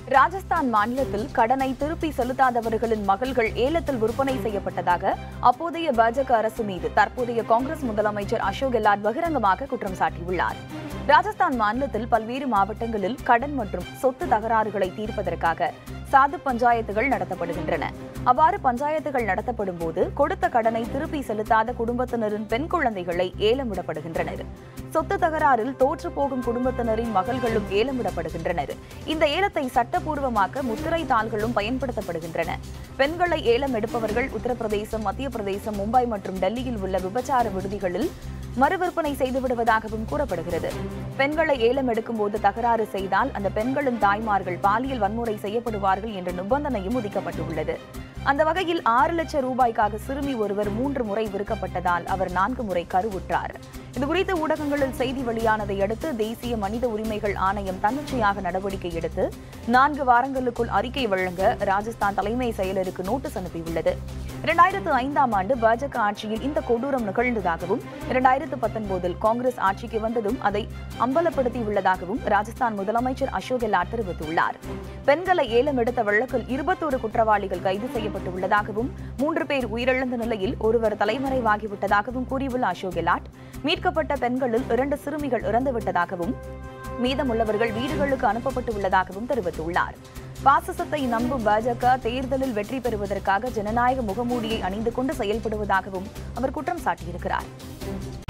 ராஜஸ்தான் மாநிலத்தில் கடனை திருப்பி செலுத்தாதவர்களின் மகள்கள் ஏலத்தில் விற்பனை செய்யப்பட்டதாக அப்போதைய பாஜக அரசு மீது தற்போதைய காங்கிரஸ் முதலமைச்சர் அசோக் கெலாட் பகிரங்கமாக குற்றம் சாட்டியுள்ளார் ராஜஸ்தான் மாநிலத்தில் பல்வேறு மாவட்டங்களில் கடன் மற்றும் சொத்து தகராறுகளை தீர்ப்பதற்காக சாது பஞ்சாயத்துகள் நடத்தப்படுகின்றன அவ்வாறு பஞ்சாயத்துகள் நடத்தப்படும் போது கொடுத்த கடனை திருப்பி செலுத்தாத குடும்பத்தினரின் பெண் குழந்தைகளை ஏலமிடப்படுகின்றனர் சொத்து தகராறில் தோற்று போகும் குடும்பத்தினரின் மகள்களும் ஏலமிடப்படுகின்றனர் இந்த ஏலத்தை சட்டப்பூர்வமாக்க முத்திரை தாள்களும் பயன்படுத்தப்படுகின்றன பெண்களை ஏலம் எடுப்பவர்கள் உத்தரப்பிரதேசம் மத்திய பிரதேசம் மும்பை மற்றும் டெல்லியில் உள்ள விபச்சார விடுதிகளில் மறுவிற்பனை செய்து விடுவதாகவும் கூறப்படுகிறது பெண்களை ஏலம் எடுக்கும்போது தகராறு செய்தால் அந்த பெண்களின் தாய்மார்கள் பாலியல் வன்முறை செய்யப்படுவார்கள் என்ற நிபந்தனையும் விதிக்கப்பட்டுள்ளது அந்த வகையில் ஆறு லட்சம் ரூபாய்க்காக சிறுமி ஒருவர் மூன்று முறை விற்கப்பட்டதால் அவர் நான்கு முறை கருவுற்றார் இதுகுறித்து ஊடகங்களில் செய்தி வெளியானதை அடுத்து தேசிய மனித உரிமைகள் ஆணையம் தன்னிச்சையாக நடவடிக்கை எடுத்து நான்கு வாரங்களுக்குள் அறிக்கை வழங்க ராஜஸ்தான் தலைமை செயலருக்கு நோட்டீஸ் அனுப்பியுள்ளது இரண்டாயிரத்து ஐந்தாம் ஆண்டு பாஜக ஆட்சியில் இந்த கொடூரம் நிகழ்ந்ததாகவும் இரண்டாயிரத்து பத்தொன்பதில் காங்கிரஸ் ஆட்சிக்கு வந்ததும் அதை அம்பலப்படுத்தியுள்ளதாகவும் ராஜஸ்தான் முதலமைச்சர் அசோக் கெலாட் தெரிவித்துள்ளார் பெண்களை ஏலம் எடுத்த வழக்கில் இருபத்தோரு குற்றவாளிகள் கைது செய்யப்பட்டுள்ளதாகவும் மூன்று பேர் உயிரிழந்த நிலையில் ஒருவர் தலைமறைவாகிவிட்டதாகவும் கூறியுள்ள அசோக் கெலாட் மீட்கப்பட்ட பெண்களில் இரண்டு சிறுமிகள் இறந்துவிட்டதாகவும் மீதமுள்ளவர்கள் வீடுகளுக்கு அனுப்பப்பட்டு உள்ளதாகவும் தெரிவித்துள்ளார் பாசிசத்தை நம்பும் பாஜக தேர்தலில் வெற்றி பெறுவதற்காக ஜனநாயக முகமூடியை அணிந்து கொண்டு செயல்படுவதாகவும் அவர் குற்றம் சாட்டியிருக்கிறார்